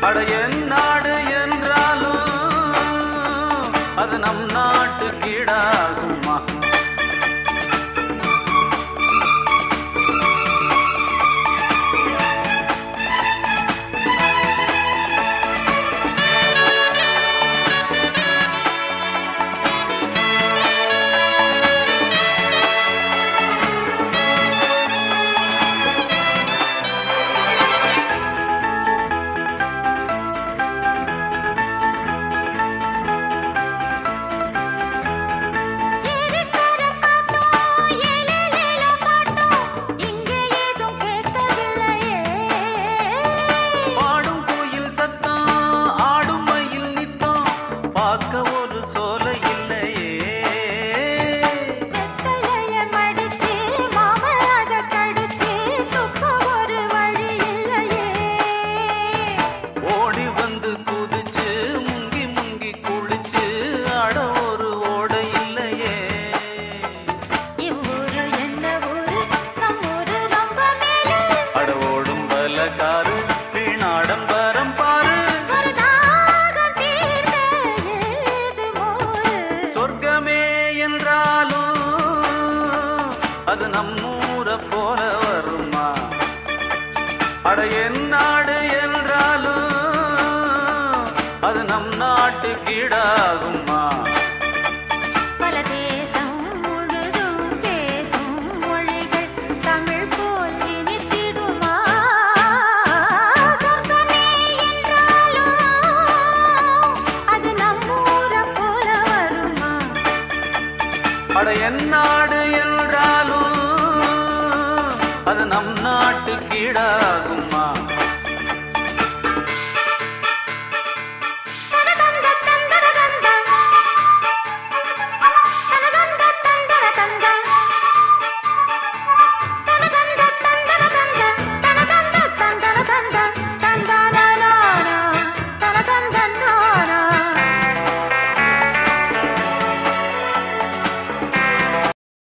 அட என் நாடு என்றாலும் அது நம் நாட்டு கீடாகுமா ஏறிக்கர காட்டும் ஏலேலேல பாட்டும் இங்கே ஏதும் கேட்கவில்லையே பாடும் கோயில் சத்தம் ஆடும் மயில் நித்தம் பார்க்க ஒரு சோலை இல்லையே வெத்தலைய மடிச்சு மாம அத கடிச்சு துக்க ஒரு வழி இல்லையே ஓடி வந்து குதிச்சு முங்கி முங்கி குளிச்சு அட ஒரு ஓடை இல்லையே இவ்வூரு என்ன ஊரு நம் ஊரு ரொம்ப மேலே அட ஓடும் பலகாரு வீணாடம்பரம் பாரு ஒரு தாகம் தீர்க்க ஏது மோரு சொர்க்கமே என்றாலும் அது நம்மூரை போல வருமா அட என் நாடு என்றாலும் அது நம் நாட்டு கீடாகுமா பல தேசம் முழுதும் பேசும் மொழிகள் தமிழ் போல் இனித்திடுமா சொர்க்கமே என்றாலும் அது நம்மூரை போல வருமா அட என் நாடு என்றாலும் அது நம் நாட்டு கீடாகுமா